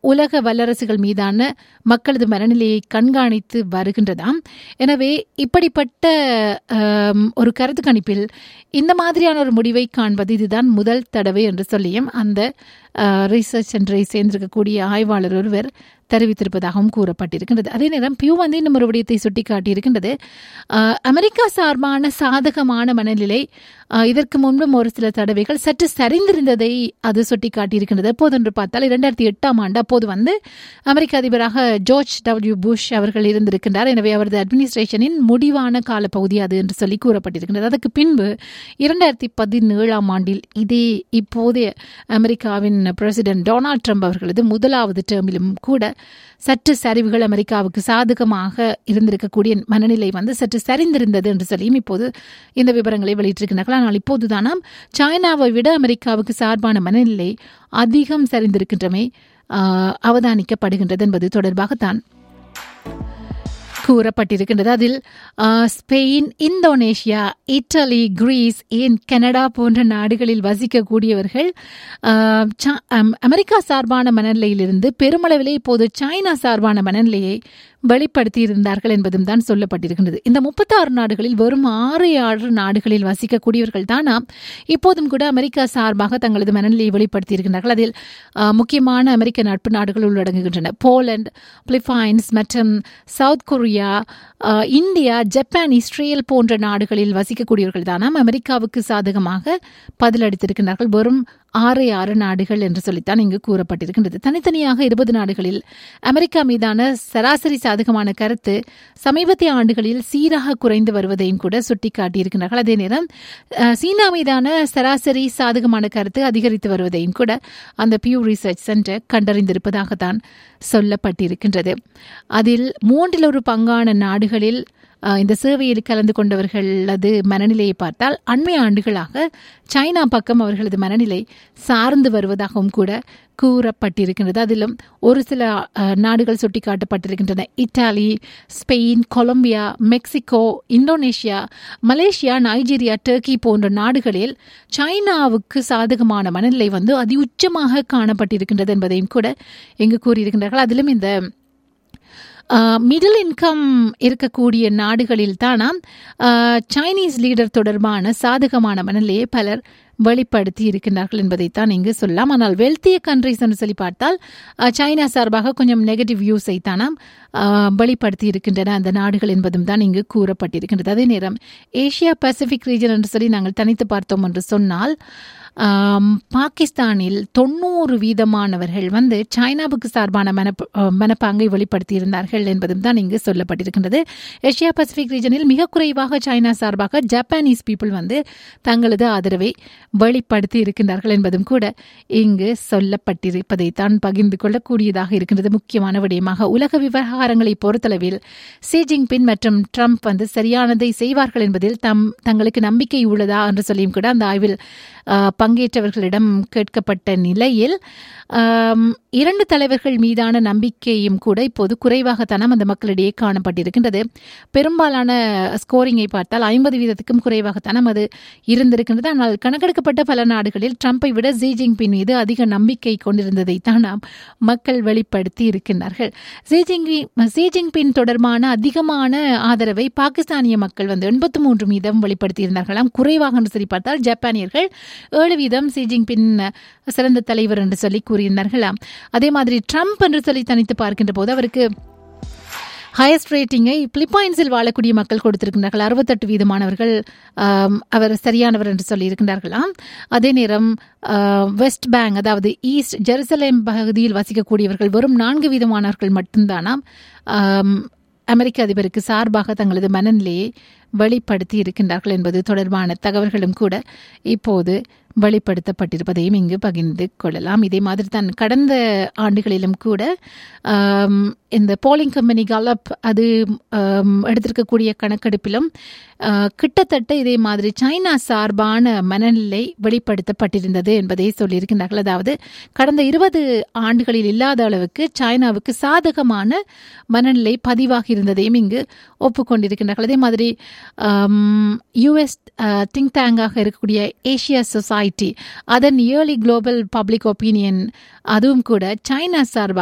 உலக வல்லரசுகள் மீதான மக்களது மனநிலையை கண்காணித்து வருகின்றதாம் எனவே இப்படிப்பட்ட ஆம், ஒரு கருத்து கணிப்பில் இந்த மாதிரியான ஒரு முடிவை காண்பது இதுதான் முதல் தடவை என்று சொல்லியும் அந்த ரிசர்ச் சென்டரை சேர்ந்திருக்கக்கூடிய ஆய்வாளர் ஒருவர் தெரிவித்திருப்பதாகவும் கூறப்பட்டிருக்கின்றது அதே நேரம் பியூ வந்து இன்னும் ஒரு விடயத்தை சுட்டிக்காட்டியிருக்கின்றது ஆஹ், அமெரிக்கா சார்பான சாதகமான மனநிலை ஆஹ், இதற்கு முன்பும் ஒரு சில தடவைகள் சற்று சரிந்திருந்ததை அது சுட்டிக்காட்டியிருக்கின்றது எப்போதென்று பார்த்தால் இரண்டாயிரத்தி எட்டாம் ஆண்டு அப்போது வந்து அமெரிக்க அதிபராக ஜார்ஜ் டபிள்யூ புஷ் அவர்கள் இருந்திருக்கின்றார் எனவே அவரது அட்மினிஸ்ட்ரேஷனின் முடிவான காலப்பகுதி அது என்று சொல்லி கூறப்பட்டிருக்கின்றது அதற்கு பின்பு இரண்டாயிரத்தி பதினேழாம் ஆண்டில் இதே இப்போதைய அமெரிக்காவின் பிரசிடென்ட் டொனால்ட் ட்ரம்ப் அவர்களது முதலாவது டேர்மிலும் கூட சற்று சரிவுகள் அமெரிக்காவுக்கு சாதகமாக இருந்திருக்கக்கூடிய மனநிலை வந்து சற்று சரிந்திருந்தது என்று சொல்லியும் இப்போது இந்த விவரங்களை வெளியிட்டிருக்கிறார்கள் ஆனால் இப்போதுதானாம் சைனாவை விட அமெரிக்காவுக்கு சார்பான மனநிலை அதிகம் சரிந்திருக்கின்றமை ஆஹ், அவதானிக்கப்படுகின்றது என்பது தொடர்பாகத்தான் கூறப்பட்டிருக்கின்றது அதில் ah, Spain Indonesia Italy Greece ஏன் கனடா போன்ற நாடுகளில் வசிக்கக்கூடியவர்கள் ஆஹ், ச- அம்- அமெரிக்கா சார்பான மனநிலையிலிருந்து பெருமளவிலே இப்போது சைனா சார்பான மனநிலையை வெளிப்படுத்தி இருந்தார்கள் என்பதும் தான் சொல்லப்பட்டிருக்கின்றது இந்த முப்பத்தாறு நாடுகளில் வெறும் ஆறு ஆறு நாடுகளில் வசிக்கக்கூடியவர்கள் தானா இப்போதும் கூட அமெரிக்கா சார்பாக தங்களது மனநிலையை வெளிப்படுத்தி இருக்கின்றார்கள் அதில் ஆஹ், முக்கியமான அமெரிக்க நட்பு நாடுகள் உள்ளடங்குகின்றன போலந்து பிலிப்பைன்ஸ் மற்றும் South Korea ah, India Japan Israel போன்ற நாடுகளில் வசிக்கக்கூடியவர்கள் தானாம் அமெரிக்காவுக்கு சாதகமாக பதிலளித்திருக்கின்றார்கள் வெறும் ஆறு ஆறு நாடுகள் என்று சொல்லித்தான் இங்கு கூறப்பட்டிருக்கின்றது தனித்தனியாக இருபது நாடுகளில் அமெரிக்கா மீதான சராசரி சாதகமான கருத்து சமீபத்திய ஆண்டுகளில் சீராக குறைந்து வருவதையும் கூட சுட்டிக்காட்டியிருக்கிறார்கள் அதே நேரம் அஹ், சீனா மீதான சராசரி சாதகமான கருத்து அதிகரித்து வருவதையும் கூட அந்த பியூ ரிசர்ச் சென்டர் கண்டறிந்திருப்பதாகத்தான் சொல்லப்பட்டிருக்கின்றது அதில் மூன்றில் ஒரு பங்கான நாடுகளில் அஹ், இந்த சேவையில் கலந்து கொண்டவர்களது மனநிலையை பார்த்தால் அண்மை ஆண்டுகளாக சைனா பக்கம் அவர்களது மனநிலை சார்ந்து வருவதாகவும் கூட கூறப்பட்டிருக்கின்றது அதிலும் ஒரு சில அஹ், நாடுகள் சுட்டிக்காட்டப்பட்டிருக்கின்றன Italy Spain Colombia Mexico Indonesia Malaysia Nigeria Turkey போன்ற நாடுகளில் சைனாவுக்கு சாதகமான மனநிலை வந்து அதி உச்சமாக காணப்பட்டிருக்கின்றது என்பதையும் கூட இங்கு கூறியிருக்கின்றார்கள் அதிலும் இந்த மிடில் இன்கம் இருக்கக்கூடிய நாடுகளில் தானாம் சைனீஸ் லீடர் தொடர்பான சாதகமான மனநிலையை பலர் வெளிப்படுத்தி இருக்கின்றார்கள் என்பதைத்தான் இங்கு சொல்லலாம் ஆனால் வெல்த்திய கண்ட்ரிஸ் என்று சொல்லி பார்த்தால் அஹ், சைனா சார்பாக கொஞ்சம் நெகட்டிவ் வியூஸை தானாம் அஹ், வெளிப்படுத்தி இருக்கின்றன அந்த நாடுகள் என்பதும் தான் இங்கு கூறப்பட்டிருக்கின்றது அதே நேரம் ஏசியா பசிபிக் ரீஜன் என்று சொல்லி நாங்கள் தனித்து பார்த்தோம் என்று சொன்னால் ஆம், பாகிஸ்தானில் தொண்ணூறு வீதமானவர்கள் வந்து சைனாவுக்கு சார்பான மனப் அஹ், மனப்பாங்கை வெளிப்படுத்தியிருந்தார்கள் என்பதும் தான் இங்கு சொல்லப்பட்டிருக்கின்றது ஏசியா பசிபிக் ரீஜனில் மிக குறைவாக சைனா சார்பாக ஜப்பானீஸ் பீப்புள் வந்து தங்களது ஆதரவை வெளிப்படுத்தி இருக்கின்றார்கள் என்பதும் கூட இங்கு சொல்லப்பட்டிருப்பதை தான் பகிர்ந்து கொள்ளக்கூடியதாக இருக்கின்றது முக்கியமான விடயமாக உலக விவகாரங்களை பொறுத்தளவில் ஷி ஜின்பின் மற்றும் ட்ரம்ப் வந்து சரியானதை செய்வார்கள் என்பதில் தம் தங்களுக்கு நம்பிக்கை உள்ளதா என்று சொல்லியும் கூட அந்த ஆய்வில் ஆஹ், பங்கேற்றவர்களிடம் கேட்கப்பட்ட நிலையில் ஆம், இரண்டு தலைவர்கள் மீதான நம்பிக்கையும் கூட இப்போது குறைவாகத்தானம் அந்த மக்களிடையே காணப்பட்டிருக்கின்றது பெரும்பாலான ஸ்கோரிங்கை பார்த்தால் ஐம்பது வீதத்துக்கும் குறைவாகத்தானம் அது இருந்திருக்கின்றது ஆனால் கணக்கெடுக்கப்பட்ட பல நாடுகளில் ட்ரம்பை விட ஜி ஜின்பின் மீது அதிக நம்பிக்கை கொண்டிருந்ததை தான் நாம் மக்கள் வெளிப்படுத்தி இருக்கின்றார்கள் ஜி ஜின்பின் ஜி ஜின்பின் தொடர்பான அதிகமான ஆதரவை பாகிஸ்தானிய மக்கள் வந்து எண்பத்தி மூன்று வீதம் வெளிப்படுத்தியிருந்தார்களாம் குறைவாக என்று சொல்லி பார்த்தால் ஜப்பானியர்கள் ஏழு வீதம் ஷி ஜின்பின் சிறந்த தலைவர் என்று சொல்லி கூறியிருந்தார்களாம் அதே மாதிரி ட்ரம்ப் என்று சொல்லி தனித்து பார்க்கின்ற போது அவருக்கு ஹையஸ்ட் ரேட்டிங்கை பிலிப்பைன்ஸில் வாழக்கூடிய மக்கள் கொடுத்திருக்கின்றார்கள் அறுபத்தெட்டு வீதமானவர்கள் ஆம், அவர் சரியானவர் என்று சொல்லியிருக்கின்றார்களாம் அதே நேரம் ஆ, வெஸ்ட் பேங்க் அதாவது ஈஸ்ட் ஜெருசலேம் பகுதியில் வசிக்கக்கூடியவர்கள் வெறும் நான்கு வீதமானவர்கள் மட்டும்தானாம் ஆம், அமெரிக்க அதிபருக்கு சார்பாக தங்களது மனநிலையை வெளிப்படுத்தி இருக்கின்றார்கள் என்பது தொடர்பான தகவல்களும் கூட இப்போது வெளிப்படுத்தப்பட்டிருப்பதையும் இங்கு பகிர்ந்து கொள்ளலாம் இதே மாதிரி தான் கடந்த ஆண்டுகளிலும் கூட ஆம், இந்த போலிங் கம்பெனி கலப் அது ஆம், எடுத்திருக்கக்கூடிய கணக்கெடுப்பிலும் ஆ, கிட்டத்தட்ட இதே மாதிரி சைனா சார்பான மனநிலை வெளிப்படுத்தப்பட்டிருந்தது என்பதை சொல்லியிருக்கின்றார்கள் அதாவது கடந்த இருபது ஆண்டுகளில் இல்லாத அளவுக்கு சைனாவுக்கு சாதகமான மனநிலை பதிவாகி இருந்ததையும் இங்கு ஒப்புக்கொண்டிருக்கின்றார்கள் அதே மாதிரி யுஎஸ் திங்க் டேங்காக இருக்கக்கூடிய ஏஷியா சொசைட்டி அதன் இயர்லி குளோபல் பப்ளிக் ஒப்பீனியன் அதுவும் கூட சைனா சார்பாக